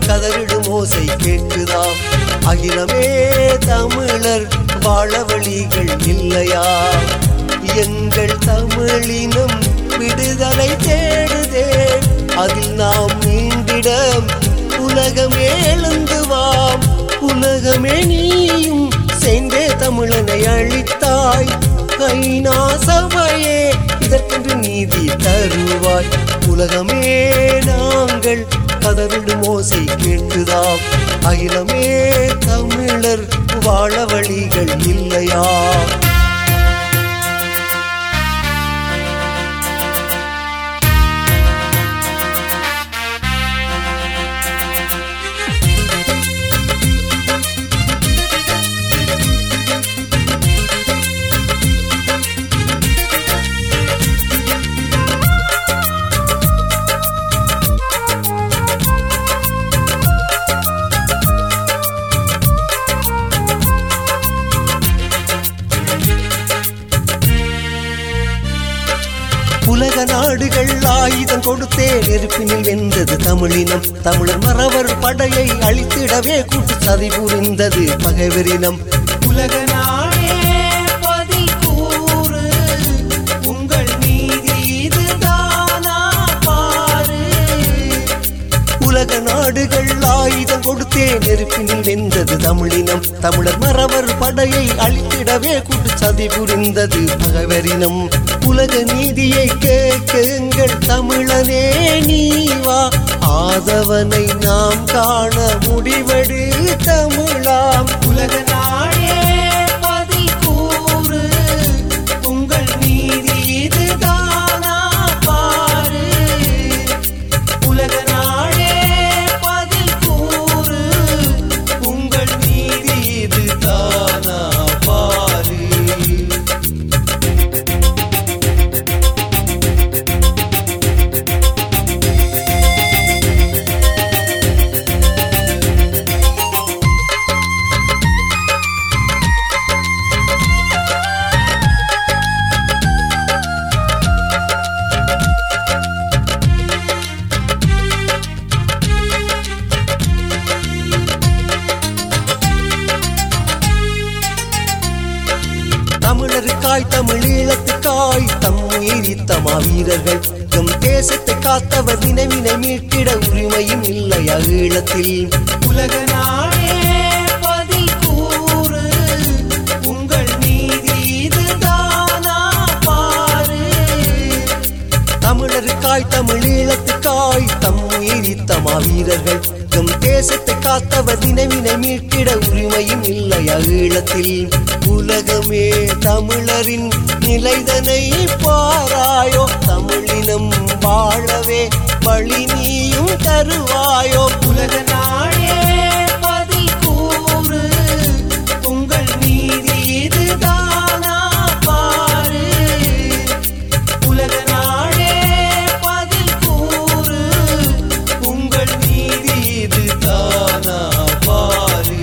கதறிடும் ஓசை கேட்குதாம் அகிலமே தமிழர் வாழ வழிகள் இல்லையா எங்கள் தமிழினம் விடுதலை தேடுதே அதில் நாம் மீண்டிட உலகமே எழுந்துவாம் உலகமே நீயும் சேர்ந்தே தமிழனை அழித்தாய் கைனா சபையே இதற்கென்று நீதி தருவாய் உலகமே நாங்கள் கதறிடும் ஓசை கேட்குதாம் அகிலமே தமிழர் வாழ வழிகள் இல்லையா உலக நாடுகள் ஆயுதம் கொடுத்தே நெருப்பினில் வென்றது தமிழினம் தமிழர் மறவர் படையை அழித்திடவே கூட்டு சதி புரிந்தது பகைவரினம் உலக நாடே பதில் கூறு உங்கள் நீதி இதுதானா பாரு உலக நாடுகள் ஆயுதம் கொடுத்தே நெருப்பினில் வென்றது தமிழினம் தமிழர் மறவர் படையை அழித்திடவே கூட்டு சதி புரிந்தது பகைவரினம் உலக நீதியை கேட்குங்கள் தமிழனே நீவா ஆதவனை நாம் காண முடிவெடு தமிழாம் உலக நாடே பதில் கூறு உங்கள் நீதி இதுதானா பாரு உலக நாடே பதில் கூறு உங்கள் நீதி இதுதானா பாரு தமிழருக்காய் தமிழீழத்துக்காய் தம் உயிரித்தமா வீரர்கள் எம் தேசத்தை காத்தவர் நினைவினை மீட்டிட உரிமையும் இல்லையா ஈழத்தில் உலக நாடே பதில் கூறு உங்கள் நீதி இதுதானா பாரு தமிழருக்காய் தமிழீழத்துக்காய் தம் உயிரித்தமா வீரர்கள் எம் தேசத்தை காத்தவர் நினைவினை மீட்டிட உரிமையும் இல்லையா ஈழத்தில் உலகமே தமிழரின் நிலைதனை பாராயோ தமிழினம் வாழவே வழி நீயும் தருவாயோ உலக நாடே பதில் கூறு உங்கள் நீதி இதுதானா பாரு உலக நாடே பதில் கூறு உங்கள் நீதி இதுதானா பாரு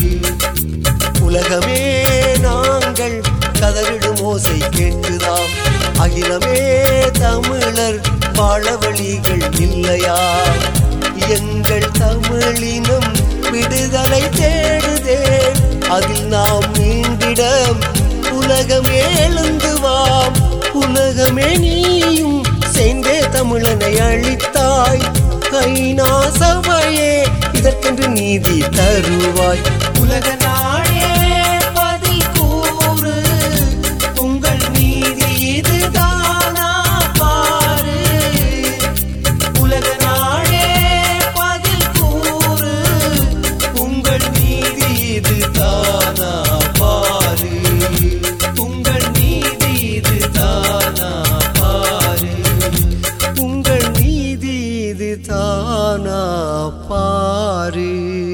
உலகமே நாங்கள் கதறிடும் ஓசை கேட்குதாம் அகிலமே தமிழர் வாழ வழிகள் இல்லையா எங்கள் தமிழினம் விடுதலை தேடுதே அதில் நாம் மீண்டிட உலகமே எழுந்துவாம் உலகமே நீயும் சேர்ந்தே தமிழனை அழித்தாய் கைனா சபையே இதற்கென்று நீதி தருவாய் உலக நாடே பதில் கூறு உங்கள் நீதி இதுதானா பாரு உலக நாடே பதில் கூறு உங்கள் நீதி இதுதானா பாரு உங்கள் நீதி இதுதானா பாரு உங்கள் நீதி இதுதானா பாரு